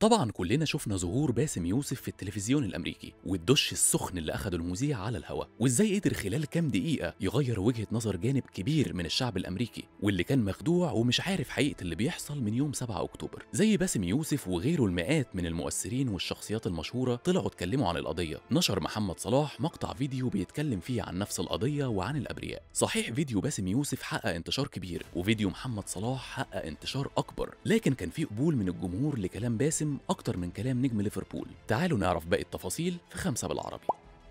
طبعا كلنا شفنا ظهور باسم يوسف في التلفزيون الامريكي والدش السخن اللي اخده المذيع على الهوا وازاي قدر خلال كام دقيقه يغير وجهه نظر جانب كبير من الشعب الامريكي واللي كان مخدوع ومش عارف حقيقه اللي بيحصل من يوم 7 اكتوبر زي باسم يوسف وغيره المئات من المؤثرين والشخصيات المشهوره طلعوا اتكلموا عن القضيه نشر محمد صلاح مقطع فيديو بيتكلم فيه عن نفس القضيه وعن الابرياء صحيح فيديو باسم يوسف حقق انتشار كبير وفيديو محمد صلاح حقق انتشار اكبر لكن كان في قبول من الجمهور لكلام باسم اكتر من كلام نجم ليفربول تعالوا نعرف باقي التفاصيل في خمسة بالعربي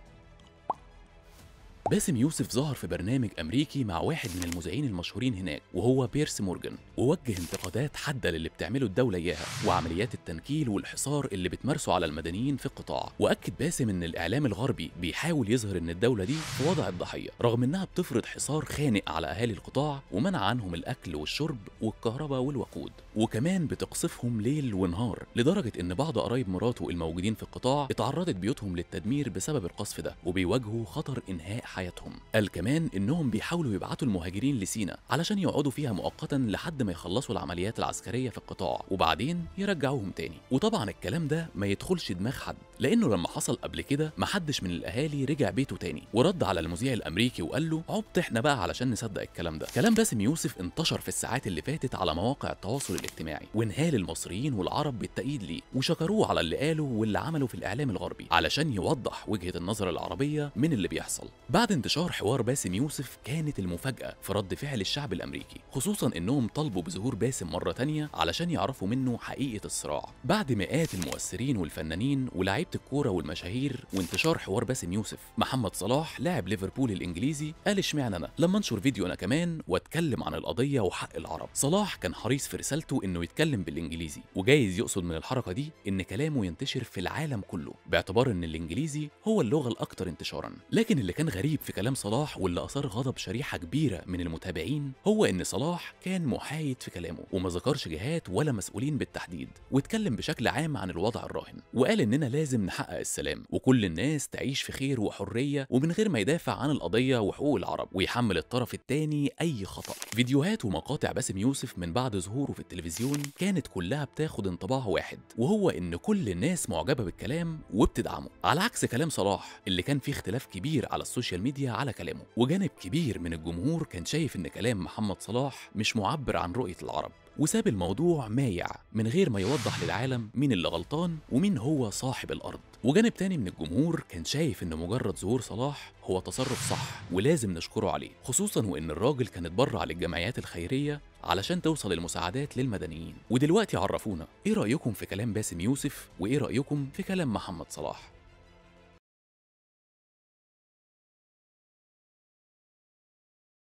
باسم يوسف ظهر في برنامج امريكي مع واحد من المذيعين المشهورين هناك وهو بيرس مورجان ووجه انتقادات حاده للي بتعمله الدوله اياها وعمليات التنكيل والحصار اللي بتمارسه على المدنيين في القطاع واكد باسم ان الاعلام الغربي بيحاول يظهر ان الدوله دي في وضع الضحيه رغم انها بتفرض حصار خانق على اهالي القطاع ومنع عنهم الاكل والشرب والكهرباء والوقود وكمان بتقصفهم ليل ونهار لدرجه ان بعض قرايب مراته الموجودين في القطاع اتعرضت بيوتهم للتدمير بسبب القصف ده وبيواجهوا خطر انهاء حياتهم قال كمان انهم بيحاولوا يبعتوا المهاجرين لسينا علشان يقعدوا فيها مؤقتا لحد ما يخلصوا العمليات العسكريه في القطاع وبعدين يرجعوهم تاني وطبعا الكلام ده ما يدخلش دماغ حد لانه لما حصل قبل كده محدش من الاهالي رجع بيته تاني ورد على المذيع الامريكي وقال له عبط احنا بقى علشان نصدق الكلام ده كلام باسم يوسف انتشر في الساعات اللي فاتت على مواقع التواصل الاجتماعي وانهال المصريين والعرب بالتأييد ليه وشكروه على اللي قاله واللي عمله في الاعلام الغربي علشان يوضح وجهه النظر العربيه من اللي بيحصل بعد انتشار حوار باسم يوسف كانت المفاجاه في رد فعل الشعب الامريكي خصوصا انهم طلبوا بظهور باسم مره تانية علشان يعرفوا منه حقيقه الصراع بعد مئات المؤثرين والفنانين ولاعيبه الكوره والمشاهير وانتشار حوار باسم يوسف محمد صلاح لاعب ليفربول الانجليزي قال اشمعنى انا لما انشر فيديو انا كمان واتكلم عن القضيه وحق العرب صلاح كان حريص في رسالته انه يتكلم بالانجليزي وجايز يقصد من الحركه دي ان كلامه ينتشر في العالم كله باعتبار ان الانجليزي هو اللغه الاكثر انتشارا لكن اللي كان غريب في كلام صلاح واللي اثار غضب شريحه كبيره من المتابعين هو ان صلاح كان محايد في كلامه وما ذكرش جهات ولا مسؤولين بالتحديد واتكلم بشكل عام عن الوضع الراهن وقال اننا لازم نحقق السلام وكل الناس تعيش في خير وحريه ومن غير ما يدافع عن القضيه وحقوق العرب ويحمل الطرف الثاني اي خطا فيديوهات ومقاطع باسم يوسف من بعد ظهوره في التلفزيون كانت كلها بتاخد انطباع واحد وهو ان كل الناس معجبه بالكلام وبتدعمه على عكس كلام صلاح اللي كان فيه اختلاف كبير على السوشيال ميديا على كلامه وجانب كبير من الجمهور كان شايف ان كلام محمد صلاح مش معبر عن رؤيه العرب وساب الموضوع مايع من غير ما يوضح للعالم مين اللي غلطان ومين هو صاحب الارض وجانب تاني من الجمهور كان شايف ان مجرد ظهور صلاح هو تصرف صح ولازم نشكره عليه خصوصا وان الراجل كان اتبرع للجمعيات الخيريه علشان توصل المساعدات للمدنيين ودلوقتي عرفونا ايه رايكم في كلام باسم يوسف وايه رايكم في كلام محمد صلاح